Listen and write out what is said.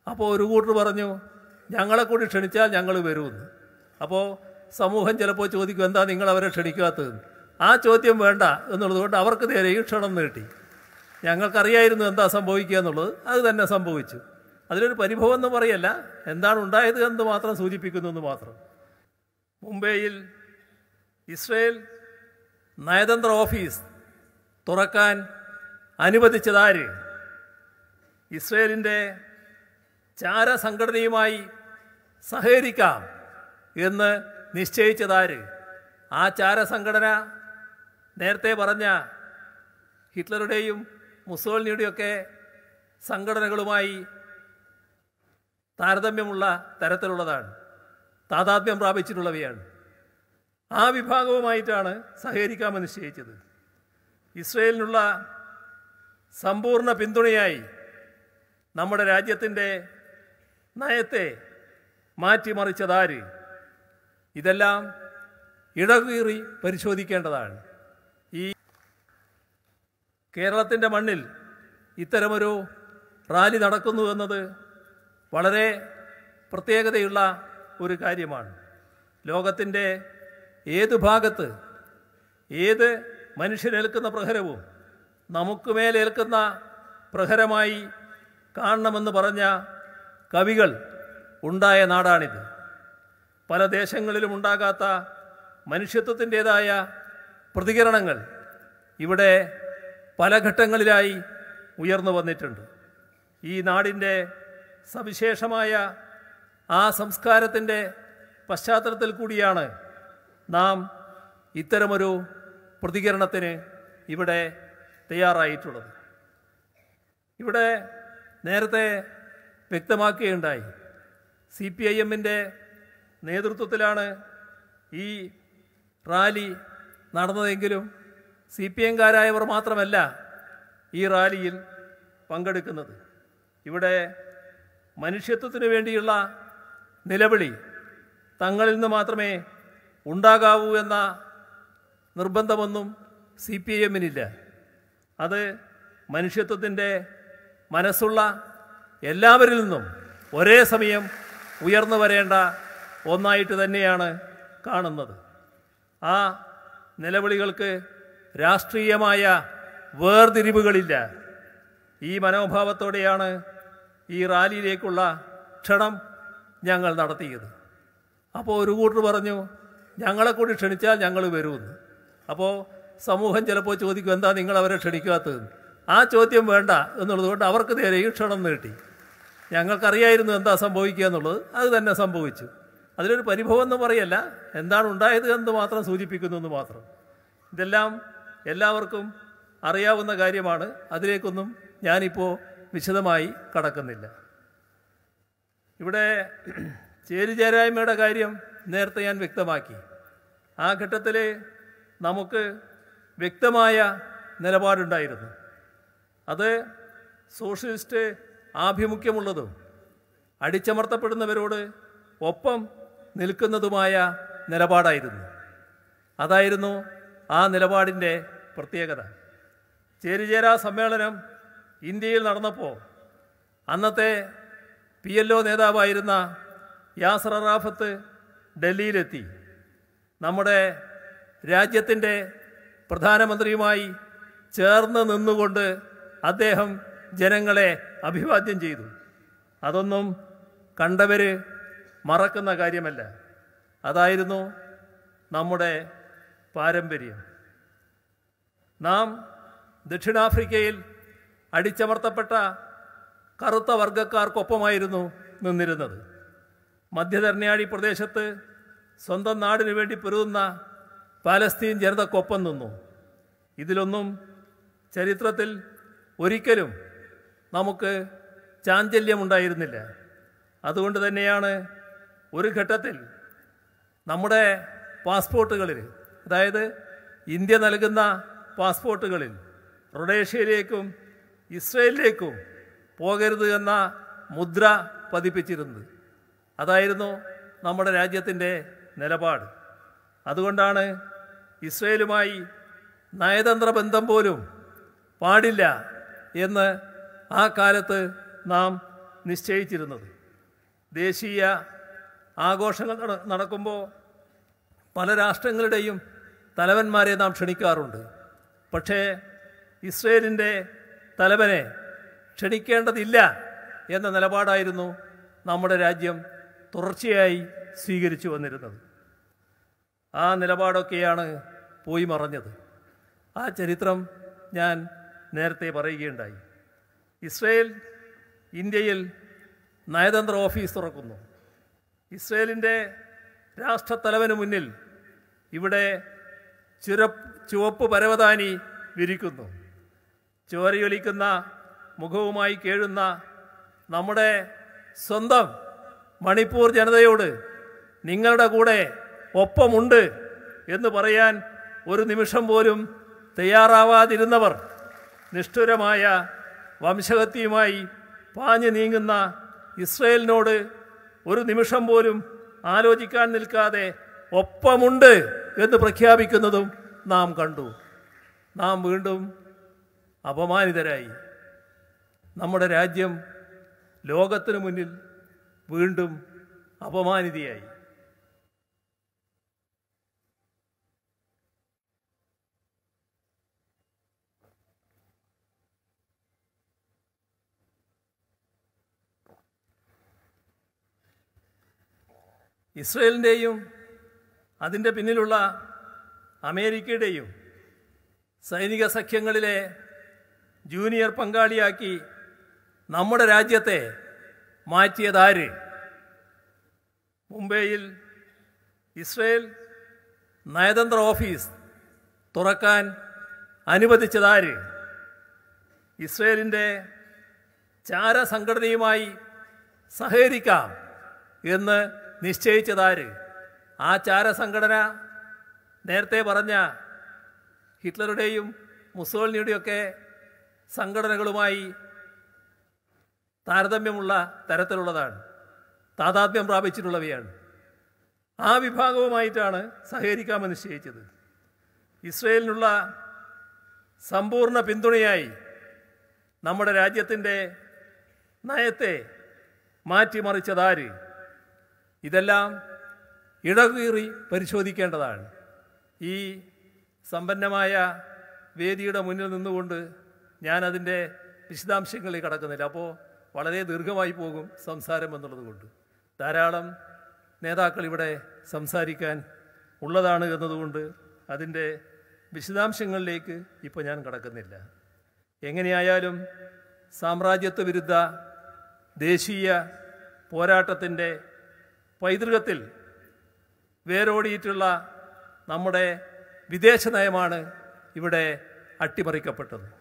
അപ്പോൾ ഒരു കൂട്ടർ പറഞ്ഞു ഞങ്ങളെ കൂടി ക്ഷണിച്ചാൽ ഞങ്ങൾ വരുമെന്ന് അപ്പോൾ സമൂഹം ചിലപ്പോൾ ചോദിക്കും എന്താ നിങ്ങൾ അവരെ ക്ഷണിക്കാത്തതെന്ന് ആ ചോദ്യം വേണ്ട എന്നുള്ളതുകൊണ്ട് അവർക്ക് നേരെ ഈ ക്ഷണം നീട്ടി ഞങ്ങൾക്കറിയായിരുന്നു എന്താ സംഭവിക്കുക എന്നുള്ളത് അത് തന്നെ സംഭവിച്ചു അതിലൊരു പരിഭവം എന്ന് പറയല്ല എന്താണ് ഉണ്ടായത് എന്ന് മാത്രം സൂചിപ്പിക്കുന്നു എന്ന് മാത്രം മുംബൈയിൽ ഇസ്രയേൽ നയതന്ത്ര ഓഫീസ് തുറക്കാൻ അനുവദിച്ചതാര് ഇസ്രയേലിൻ്റെ ചാരസംഘടനയുമായി സഹകരിക്കാം എന്ന് നിശ്ചയിച്ചതാര് ആ ചാരസംഘടന നേരത്തെ പറഞ്ഞ ഹിറ്റ്ലറുടെയും മുസോളിനിയുടെയൊക്കെ സംഘടനകളുമായി താരതമ്യമുള്ള തരത്തിലുള്ളതാണ് താതാത്മ്യം പ്രാപിച്ചിട്ടുള്ളവയാണ് ആ വിഭാഗവുമായിട്ടാണ് സഹകരിക്കാമെന്ന് നിശ്ചയിച്ചത് ഇസ്രയേലിനുള്ള സമ്പൂർണ്ണ പിന്തുണയായി നമ്മുടെ രാജ്യത്തിൻ്റെ നയത്തെ മാറ്റിമറിച്ചതാര് ഇതെല്ലാം ഇടകീറി പരിശോധിക്കേണ്ടതാണ് ഈ കേരളത്തിൻ്റെ മണ്ണിൽ ഇത്തരമൊരു റാലി നടക്കുന്നു എന്നത് വളരെ പ്രത്യേകതയുള്ള ഒരു കാര്യമാണ് ലോകത്തിൻ്റെ ഏത് ഭാഗത്ത് ഏത് മനുഷ്യനേൽക്കുന്ന പ്രഹരവും നമുക്ക് മേലേൽക്കുന്ന പ്രഹരമായി കാണണമെന്ന് പറഞ്ഞ കവികൾ ഉണ്ടായ നാടാണിത് പല ദേശങ്ങളിലും ഉണ്ടാകാത്ത മനുഷ്യത്വത്തിൻ്റേതായ പ്രതികരണങ്ങൾ ഇവിടെ പല ഘട്ടങ്ങളിലായി ഉയർന്നു വന്നിട്ടുണ്ട് ഈ നാടിൻ്റെ സവിശേഷമായ ആ സംസ്കാരത്തിൻ്റെ പശ്ചാത്തലത്തിൽ കൂടിയാണ് നാം ഇത്തരമൊരു പ്രതികരണത്തിന് ഇവിടെ തയ്യാറായിട്ടുള്ളത് ഇവിടെ നേരത്തെ വ്യക്തമാക്കുകയുണ്ടായി സി പി ഐ എമ്മിൻ്റെ നേതൃത്വത്തിലാണ് ഈ റാലി നടന്നതെങ്കിലും സി പി എംകാരായവർ മാത്രമല്ല ഈ റാലിയിൽ പങ്കെടുക്കുന്നത് ഇവിടെ മനുഷ്യത്വത്തിനു വേണ്ടിയുള്ള നിലവിളി തങ്ങളിൽ നിന്ന് മാത്രമേ ഉണ്ടാകാവൂ എന്ന നിർബന്ധമൊന്നും സി പി ഐ എമ്മിനില്ല അത് മനുഷ്യത്വത്തിൻ്റെ മനസ്സുള്ള എല്ലാവരിൽ നിന്നും ഒരേ സമയം ഉയർന്നു വരേണ്ട ഒന്നായിട്ട് തന്നെയാണ് കാണുന്നത് ആ നിലവിളികൾക്ക് രാഷ്ട്രീയമായ വേർതിരിവുകളില്ല ഈ മനോഭാവത്തോടെയാണ് ഈ റാലിയിലേക്കുള്ള ക്ഷണം ഞങ്ങൾ നടത്തിയത് അപ്പോൾ ഒരു കൂട്ടർ പറഞ്ഞു ഞങ്ങളെ കൂടി ക്ഷണിച്ചാൽ ഞങ്ങൾ വരുമെന്ന് അപ്പോൾ സമൂഹം ചിലപ്പോൾ ചോദിക്കും എന്താ നിങ്ങൾ അവരെ ക്ഷണിക്കാത്തതെന്ന് ആ ചോദ്യം വേണ്ട എന്നുള്ളതുകൊണ്ട് അവർക്ക് നേരെ ഈ ക്ഷണം നീട്ടി ഞങ്ങൾക്കറിയായിരുന്നു എന്താ സംഭവിക്കുക എന്നുള്ളത് അത് തന്നെ സംഭവിച്ചു അതിലൊരു പരിഭവം എന്ന് പറയല്ല എന്താണ് ഉണ്ടായത് എന്ന് മാത്രം സൂചിപ്പിക്കുന്നു എന്ന് മാത്രം ഇതെല്ലാം എല്ലാവർക്കും അറിയാവുന്ന കാര്യമാണ് അതിലേക്കൊന്നും ഞാനിപ്പോൾ വിശദമായി കടക്കുന്നില്ല ഇവിടെ ചേരിചേരായ്മയുടെ കാര്യം നേരത്തെ ഞാൻ വ്യക്തമാക്കി ആ ഘട്ടത്തിൽ നമുക്ക് വ്യക്തമായ നിലപാടുണ്ടായിരുന്നു അത് സോഷ്യലിസ്റ്റ് ആഭിമുഖ്യമുള്ളതും അടിച്ചമർത്തപ്പെടുന്നവരോട് ഒപ്പം നിൽക്കുന്നതുമായ നിലപാടായിരുന്നു അതായിരുന്നു ആ നിലപാടിൻ്റെ പ്രത്യേകത ചേരിചേരാ സമ്മേളനം ഇന്ത്യയിൽ നടന്നപ്പോൾ അന്നത്തെ പി എൽ ഒ നേതാവായിരുന്ന യാസർ അറാഫത്ത് ഡൽഹിയിലെത്തി നമ്മുടെ രാജ്യത്തിൻ്റെ പ്രധാനമന്ത്രിയുമായി ചേർന്ന് നിന്നുകൊണ്ട് അദ്ദേഹം ജനങ്ങളെ അഭിവാദ്യം ചെയ്തു അതൊന്നും കണ്ടവർ മറക്കുന്ന കാര്യമല്ല അതായിരുന്നു നമ്മുടെ പാരമ്പര്യം നാം ദക്ഷിണാഫ്രിക്കയിൽ അടിച്ചമർത്തപ്പെട്ട കറുത്ത വർഗക്കാർക്കൊപ്പമായിരുന്നു നിന്നിരുന്നത് മധ്യധർണിയാഴി പ്രദേശത്ത് സ്വന്തം നാടിനു വേണ്ടി പൊരുതുന്ന പാലസ്തീൻ ജനതക്കൊപ്പം നിന്നു ഇതിലൊന്നും ചരിത്രത്തിൽ ഒരിക്കലും നമുക്ക് ചാഞ്ചല്യമുണ്ടായിരുന്നില്ല അതുകൊണ്ട് തന്നെയാണ് ഒരു ഘട്ടത്തിൽ നമ്മുടെ പാസ്പോർട്ടുകളിൽ അതായത് ഇന്ത്യ നൽകുന്ന പാസ്പോർട്ടുകളിൽ റൊഡേഷ്യയിലേക്കും ഇസ്രയേലിലേക്കും പോകരുത് എന്ന മുദ്ര പതിപ്പിച്ചിരുന്നത് അതായിരുന്നു നമ്മുടെ രാജ്യത്തിൻ്റെ നിലപാട് അതുകൊണ്ടാണ് ഇസ്രയേലുമായി നയതന്ത്ര ബന്ധം പോലും പാടില്ല എന്ന് ആ കാലത്ത് നാം നിശ്ചയിച്ചിരുന്നത് ദേശീയ ആഘോഷങ്ങൾ നട- നടക്കുമ്പോൾ പല രാഷ്ട്രങ്ങളുടെയും തലവന്മാരെ നാം ക്ഷണിക്കാറുണ്ട് പക്ഷേ ഇസ്രയേലിൻ്റെ തലവനെ ക്ഷണിക്കേണ്ടതില്ല എന്ന നിലപാടായിരുന്നു നമ്മുടെ രാജ്യം തുടർച്ചയായി സ്വീകരിച്ചു വന്നിരുന്നത് ആ നിലപാടൊക്കെയാണ് പോയി മറഞ്ഞത് ആ ചരിത്രം ഞാൻ നേരത്തെ പറയുകയുണ്ടായി ഇസ്രയേൽ ഇന്ത്യയിൽ നയതന്ത്ര ഓഫീസ് തുറക്കുന്നു ഇസ്രയേലിൻ്റെ രാഷ്ട്രത്തലവന് മുന്നിൽ ഇവിടെ ചുര ചുവപ്പ് പരവതാനി വിരിക്കുന്നു ചോരയൊലിക്കുന്ന മുഖവുമായി കേഴുന്ന നമ്മുടെ സ്വന്തം മണിപ്പൂർ ജനതയോട് നിങ്ങളുടെ കൂടെ ഒപ്പമുണ്ട് എന്ന് പറയാൻ ഒരു നിമിഷം പോലും തയ്യാറാവാതിരുന്നവർ നിഷ്ഠുരമായ വംശഹത്യയുമായി പാഞ്ഞു നീങ്ങുന്ന ഇസ്രയേലിനോട് ഒരു നിമിഷം പോലും ആലോചിക്കാൻ നിൽക്കാതെ ഒപ്പമുണ്ട് എന്ന് പ്രഖ്യാപിക്കുന്നതും നാം കണ്ടു നാം വീണ്ടും അപമാനിതരായി നമ്മുടെ രാജ്യം ലോകത്തിനു മുന്നിൽ വീണ്ടും അപമാനിതയായി ഇസ്രയേലിൻ്റെയും അതിൻ്റെ പിന്നിലുള്ള അമേരിക്കയുടെയും സൈനിക സഖ്യങ്ങളിലെ ജൂനിയർ പങ്കാളിയാക്കി നമ്മുടെ രാജ്യത്തെ മാറ്റിയതാര് മുംബൈയിൽ ഇസ്രയേൽ നയതന്ത്ര ഓഫീസ് തുറക്കാൻ അനുവദിച്ചതാര് ഇസ്രയേലിൻ്റെ ചാരസംഘടനയുമായി സഹകരിക്കാം എന്ന് നിശ്ചയിച്ചതാര് ആ ചാരസംഘടന നേരത്തെ പറഞ്ഞ ഹിറ്റ്ലറുടെയും മുസോളിനിയുടെയൊക്കെ സംഘടനകളുമായി താരതമ്യമുള്ള തരത്തിലുള്ളതാണ് താതാത്മ്യം പ്രാപിച്ചിട്ടുള്ളവയാണ് ആ വിഭാഗവുമായിട്ടാണ് സഹകരിക്കാമെന്ന് നിശ്ചയിച്ചത് ഇസ്രയേലിനുള്ള സമ്പൂർണ്ണ പിന്തുണയായി നമ്മുടെ രാജ്യത്തിൻ്റെ നയത്തെ മാറ്റിമറിച്ചതാര് ഇതെല്ലാം ഇടകീറി പരിശോധിക്കേണ്ടതാണ് ഈ സമ്പന്നമായ വേദിയുടെ മുന്നിൽ നിന്നുകൊണ്ട് ഞാനതിൻ്റെ വിശദാംശങ്ങളിൽ കടക്കുന്നില്ല അപ്പോൾ വളരെ ദീർഘമായി പോകും സംസാരം എന്നുള്ളത് കൊണ്ട് ധാരാളം നേതാക്കൾ ഇവിടെ സംസാരിക്കാൻ ഉള്ളതാണ് എന്നതുകൊണ്ട് അതിൻ്റെ വിശദാംശങ്ങളിലേക്ക് ഇപ്പോൾ ഞാൻ കടക്കുന്നില്ല എങ്ങനെയായാലും സാമ്രാജ്യത്വ വിരുദ്ധ ദേശീയ പോരാട്ടത്തിൻ്റെ പൈതൃകത്തിൽ വേരോടിയിട്ടുള്ള നമ്മുടെ വിദേശ നയമാണ് ഇവിടെ അട്ടിമറിക്കപ്പെട്ടത്